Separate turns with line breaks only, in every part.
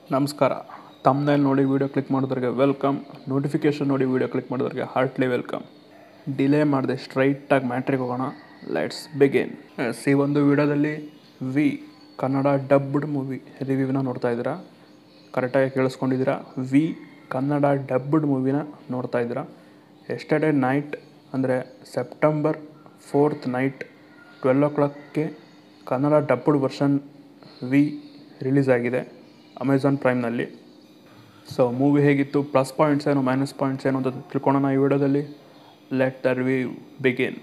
ನಮಸ್ಕಾರ ತಮ್ಮನೇಲಿ ನೋಡಿ ವೀಡಿಯೋ ಕ್ಲಿಕ್ ಮಾಡಿದವ್ರಿಗೆ ವೆಲ್ಕಮ್ ನೋಟಿಫಿಕೇಷನ್ ನೋಡಿ ವೀಡಿಯೋ ಕ್ಲಿಕ್ ಮಾಡಿದವ್ರಿಗೆ ಹಾರ್ಟ್ಲಿ ವೆಲ್ಕಮ್ ಡಿಲೇ ಮಾಡಿದೆ ಸ್ಟ್ರೈಟಾಗಿ ಮ್ಯಾಟ್ರಿಗೆ ಹೋಗೋಣ ಲೆಟ್ಸ್ ಬಿಗೇನ್ ಈ ಒಂದು ವಿಡಿಯೋದಲ್ಲಿ ವಿ ಕನ್ನಡ ಡಬ್ಡ್ ಮೂವಿ ರಿವ್ಯೂನ ನೋಡ್ತಾ ಇದ್ದೀರಾ ಕರೆಕ್ಟಾಗಿ ಕೇಳಿಸ್ಕೊಂಡಿದ್ದೀರಾ ವಿ ಕನ್ನಡ ಡಬ್ಡ್ ಮೂವಿನ ನೋಡ್ತಾ ಇದ್ದೀರಾ ಎಸ್ಟರ್ಡೇ ನೈಟ್ ಅಂದರೆ ಸೆಪ್ಟೆಂಬರ್ ಫೋರ್ತ್ ನೈಟ್ ಟ್ವೆಲ್ ಓ ಕ್ಲಾಕ್ಗೆ Kannada dubbed version V release ಆಗಿದೆ ಅಮೆಝಾನ್ ಪ್ರೈಮ್ನಲ್ಲಿ ಸೊ ಮೂವಿ ಹೇಗಿತ್ತು ಪ್ಲಸ್ ಪಾಯಿಂಟ್ಸ್ ಏನು ಮೈನಸ್ ಪಾಯಿಂಟ್ಸ್ ಏನು ಅಂತ ತಿಳ್ಕೊಳ್ಳೋಣ ಈ ವಿಡಿಯೋದಲ್ಲಿ ಲೆಟ್ ದ ರಿವ್ಯೂ ಬಿಗೇನ್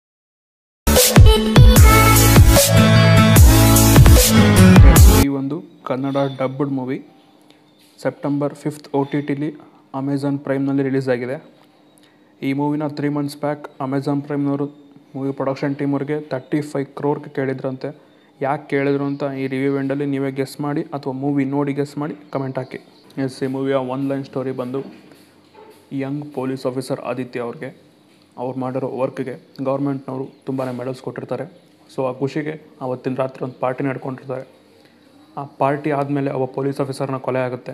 ಈ ಒಂದು Kannada dubbed movie September fifth O T T Amazon ಪ್ರೈಮ್ನಲ್ಲಿ ರಿಲೀಸ್ ಆಗಿದೆ ಈ ಮೂವಿನ ತ್ರೀ ಮಂತ್ಸ್ ಬ್ಯಾಕ್ ಅಮೆಝಾನ್ ಪ್ರೈಮ್ನವರು ಮೂವಿ ಪ್ರೊಡಕ್ಷನ್ ಟೀಮ್ ಅವ್ರಿಗೆ ತರ್ಟಿ ಫೈವ್ ಕ್ರೋರ್ಗೆ ಕೇಳಿದ್ರಂತೆ ಯಾಕೆ ಕೇಳಿದ್ರು ಅಂತ ಈ ರಿವ್ಯೂ ಎಂಡಲ್ಲಿ ನೀವೇ ಗೆಸ್ ಮಾಡಿ ಅಥವಾ ಮೂವಿ ನೋಡಿ ಗೆಸ್ ಮಾಡಿ ಕಮೆಂಟ್ ಹಾಕಿ ಎಸ್ ಈ ಮೂವಿಯ ಒನ್ ಲೈನ್ ಸ್ಟೋರಿ ಬಂದು ಯಂಗ್ ಪೊಲೀಸ್ ಆಫೀಸರ್ ಆದಿತ್ಯ ಅವ್ರಿಗೆ ಅವ್ರು ಮಾಡಿರೋ ವರ್ಕ್ಗೆ ಗೌರ್ಮೆಂಟ್ನವರು ತುಂಬಾ ಮೆಡಲ್ಸ್ ಕೊಟ್ಟಿರ್ತಾರೆ ಸೊ ಆ ಖುಷಿಗೆ ಅವತ್ತಿನ ರಾತ್ರಿ ಒಂದು ಪಾರ್ಟಿ ನಡ್ಕೊಂಡಿರ್ತಾರೆ ಆ ಪಾರ್ಟಿ ಆದಮೇಲೆ ಒಬ್ಬ ಪೊಲೀಸ್ ಆಫೀಸರ್ನ ಕೊಲೆ ಆಗುತ್ತೆ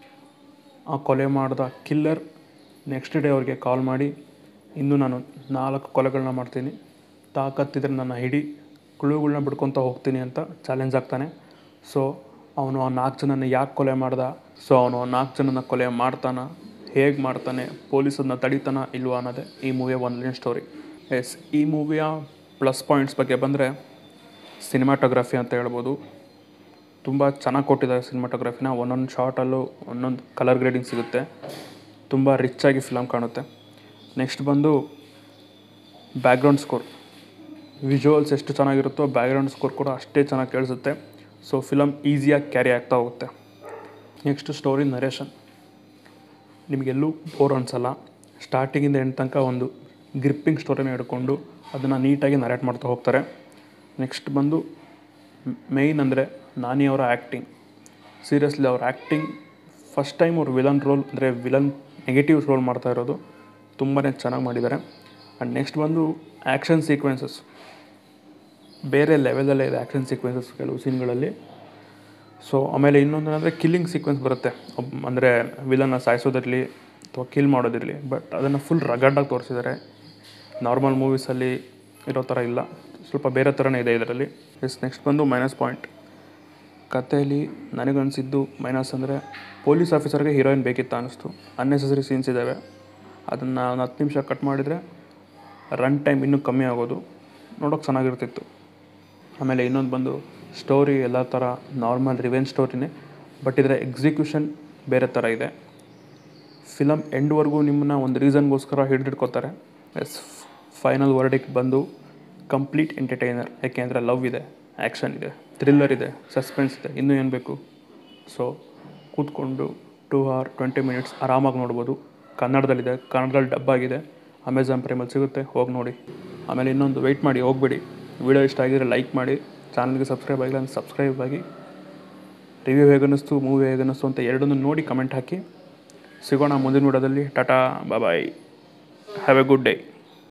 ಆ ಕೊಲೆ ಮಾಡಿದ ಕಿಲ್ಲರ್ ನೆಕ್ಸ್ಟ್ ಡೇ ಅವ್ರಿಗೆ ಕಾಲ್ ಮಾಡಿ ಇನ್ನೂ ನಾನು ನಾಲ್ಕು ಕೊಲೆಗಳನ್ನ ಮಾಡ್ತೀನಿ ತಾಕತ್ತಿದ್ರೆ ನನ್ನ ಹಿಡಿ ಕುಳುಗಳನ್ನ ಬಿಡ್ಕೊತ ಹೋಗ್ತೀನಿ ಅಂತ ಚಾಲೆಂಜ್ ಆಗ್ತಾನೆ ಸೊ ಅವನು ಆ ನಾಲ್ಕು ಜನನ ಯಾಕೆ ಕೊಲೆ ಮಾಡ್ದ ಸೊ ಅವನು ಆ ನಾಲ್ಕು ಜನನ ಕೊಲೆ ಮಾಡ್ತಾನ ಹೇಗೆ ಮಾಡ್ತಾನೆ ಪೊಲೀಸನ್ನ ತಡಿತಾನ ಇಲ್ವಾ ಅನ್ನೋದೇ ಈ ಮೂವಿಯ ಒಂದು ಲೈನ್ ಸ್ಟೋರಿ ಎಸ್ ಈ ಮೂವಿಯ ಪ್ಲಸ್ ಪಾಯಿಂಟ್ಸ್ ಬಗ್ಗೆ ಬಂದರೆ ಸಿನಿಮಾಟೋಗ್ರಫಿ ಅಂತ ಹೇಳ್ಬೋದು ತುಂಬ ಚೆನ್ನಾಗಿ ಕೊಟ್ಟಿದ್ದಾರೆ ಸಿನಿಮಾಟೋಗ್ರಫಿನ ಒಂದೊಂದು ಶಾರ್ಟಲ್ಲೂ ಒಂದೊಂದು ಕಲರ್ ಗ್ರೇಡಿಂಗ್ ಸಿಗುತ್ತೆ ತುಂಬ ರಿಚ್ಚಾಗಿ ಫಿಲಮ್ ಕಾಣುತ್ತೆ ನೆಕ್ಸ್ಟ್ ಬಂದು ಬ್ಯಾಕ್ಗ್ರೌಂಡ್ ಸ್ಕೋರ್ ವಿಜುವಲ್ಸ್ ಎಷ್ಟು ಚೆನ್ನಾಗಿರುತ್ತೋ ಬ್ಯಾಕ್ಗ್ರೌಂಡ್ ಸ್ಕೋರ್ ಕೂಡ ಅಷ್ಟೇ ಚೆನ್ನಾಗಿ ಕೇಳಿಸುತ್ತೆ ಸೊ ಫಿಲಮ್ ಈಸಿಯಾಗಿ ಕ್ಯಾರಿ ಆಗ್ತಾ ಹೋಗುತ್ತೆ ನೆಕ್ಸ್ಟ್ ಸ್ಟೋರಿ ನರೇಷನ್ ನಿಮಗೆಲ್ಲೂ ಬೋರ್ ಅನಿಸಲ್ಲ ಸ್ಟಾರ್ಟಿಂಗಿಂದ ಎಂಡ್ ತನಕ ಒಂದು ಗ್ರಿಪ್ಪಿಂಗ್ ಸ್ಟೋರಿನ ಹಿಡ್ಕೊಂಡು ಅದನ್ನು ನೀಟಾಗಿ ನರೇಟ್ ಮಾಡ್ತಾ ಹೋಗ್ತಾರೆ ನೆಕ್ಸ್ಟ್ ಬಂದು ಮೇಯ್ನ್ ಅಂದರೆ ನಾನಿ ಅವರ ಆ್ಯಕ್ಟಿಂಗ್ ಸೀರಿಯಸ್ಲಿ ಅವ್ರ ಆ್ಯಕ್ಟಿಂಗ್ ಫಸ್ಟ್ ಟೈಮ್ ಅವ್ರು ವಿಲನ್ ರೋಲ್ ಅಂದರೆ ವಿಲನ್ ನೆಗೆಟಿವ್ ರೋಲ್ ಮಾಡ್ತಾ ಇರೋದು ತುಂಬಾ ಚೆನ್ನಾಗಿ ಮಾಡಿದ್ದಾರೆ ಆ್ಯಂಡ್ ನೆಕ್ಸ್ಟ್ ಬಂದು ಆ್ಯಕ್ಷನ್ ಸೀಕ್ವೆನ್ಸಸ್ ಬೇರೆ ಲೆವೆಲಲ್ಲೇ ಇದೆ ಆ್ಯಕ್ಷನ್ ಸೀಕ್ವೆನ್ಸಸ್ ಕೆಲವು ಸೀನ್ಗಳಲ್ಲಿ ಸೊ ಆಮೇಲೆ ಇನ್ನೊಂದು ಅಂದರೆ ಕಿಲ್ಲಿಂಗ್ ಸೀಕ್ವೆನ್ಸ್ ಬರುತ್ತೆ ಅಂದರೆ ವಿಲನ್ನ ಸಾಯಿಸೋದಿರಲಿ ಅಥವಾ ಕಿಲ್ ಮಾಡೋದಿರಲಿ ಬಟ್ ಅದನ್ನು ಫುಲ್ ರಗಡ್ಡಾಗಿ ತೋರಿಸಿದ್ದಾರೆ ನಾರ್ಮಲ್ ಮೂವೀಸಲ್ಲಿ ಇರೋ ಥರ ಇಲ್ಲ ಸ್ವಲ್ಪ ಬೇರೆ ಥರನೇ ಇದೆ ಇದರಲ್ಲಿ ಎಸ್ ನೆಕ್ಸ್ಟ್ ಬಂದು ಮೈನಸ್ ಪಾಯಿಂಟ್ ಕಥೆಯಲ್ಲಿ ನನಗನ್ಸಿದ್ದು ಮೈನಸ್ ಅಂದರೆ ಪೊಲೀಸ್ ಆಫೀಸರ್ಗೆ ಹೀರೋಯಿನ್ ಬೇಕಿತ್ತು ಅನ್ನಿಸ್ತು ಅನ್ನೆಸೆಸರಿ ಸೀನ್ಸ್ ಇದ್ದಾವೆ ಅದನ್ನು ಒಂದು ಹತ್ತು ನಿಮಿಷ ಕಟ್ ಮಾಡಿದರೆ ರನ್ ಟೈಮ್ ಇನ್ನೂ ಕಮ್ಮಿ ಆಗೋದು ನೋಡೋಕೆ ಚೆನ್ನಾಗಿರ್ತಿತ್ತು ಆಮೇಲೆ ಇನ್ನೊಂದು ಬಂದು ಸ್ಟೋರಿ ಎಲ್ಲ ಥರ ನಾರ್ಮಲ್ ರಿವೆಂಜ್ ಸ್ಟೋರಿನೇ ಬಟ್ ಇದರ ಎಕ್ಸಿಕ್ಯೂಷನ್ ಬೇರೆ ಥರ ಇದೆ ಫಿಲಮ್ ಎಂಡ್ವರೆಗೂ ನಿಮ್ಮನ್ನ ಒಂದು ರೀಸನ್ಗೋಸ್ಕರ ಹಿಡಿದಿಟ್ಕೋತಾರೆ ಎಸ್ ಫೈನಲ್ ವರ್ಡಿಗೆ ಬಂದು ಕಂಪ್ಲೀಟ್ ಎಂಟರ್ಟೈನರ್ ಯಾಕೆಂದರೆ ಲವ್ ಇದೆ ಆ್ಯಕ್ಷನ್ ಇದೆ ಥ್ರಿಲ್ಲರ್ ಇದೆ ಸಸ್ಪೆನ್ಸ್ ಇದೆ ಇನ್ನೂ ಏನು ಬೇಕು ಸೊ ಕೂತ್ಕೊಂಡು ಟೂ ಅವರ್ ಟ್ವೆಂಟಿ ಮಿನಿಟ್ಸ್ ಆರಾಮಾಗಿ ನೋಡ್ಬೋದು ಕನ್ನಡದಲ್ಲಿದೆ ಕನ್ನಡದಲ್ಲಿ ಡಬ್ ಆಗಿದೆ ಅಮೆಝಾನ್ ಪ್ರೈಮಲ್ಲಿ ಸಿಗುತ್ತೆ ಹೋಗಿ ನೋಡಿ ಆಮೇಲೆ ಇನ್ನೊಂದು ವೆಯ್ಟ್ ಮಾಡಿ ಹೋಗ್ಬೇಡಿ ವಿಡಿಯೋ ಇಷ್ಟ ಆಗಿದ್ರೆ ಲೈಕ್ ಮಾಡಿ ಚಾನಲ್ಗೆ ಸಬ್ಸ್ಕ್ರೈಬ್ ಆಗಿಲ್ಲ ಅಂದರೆ ಸಬ್ಸ್ಕ್ರೈಬ್ ಆಗಿ ರಿವ್ಯೂ ಹೇಗನ್ನಿಸ್ತು ಮೂವಿ ಹೇಗನ್ನಿಸ್ತು ಅಂತ ಎರಡನ್ನೂ ನೋಡಿ ಕಮೆಂಟ್ ಹಾಕಿ ಸಿಗೋಣ ಮುಂದಿನ ವಿಡಿಯೋದಲ್ಲಿ tata bye have a good day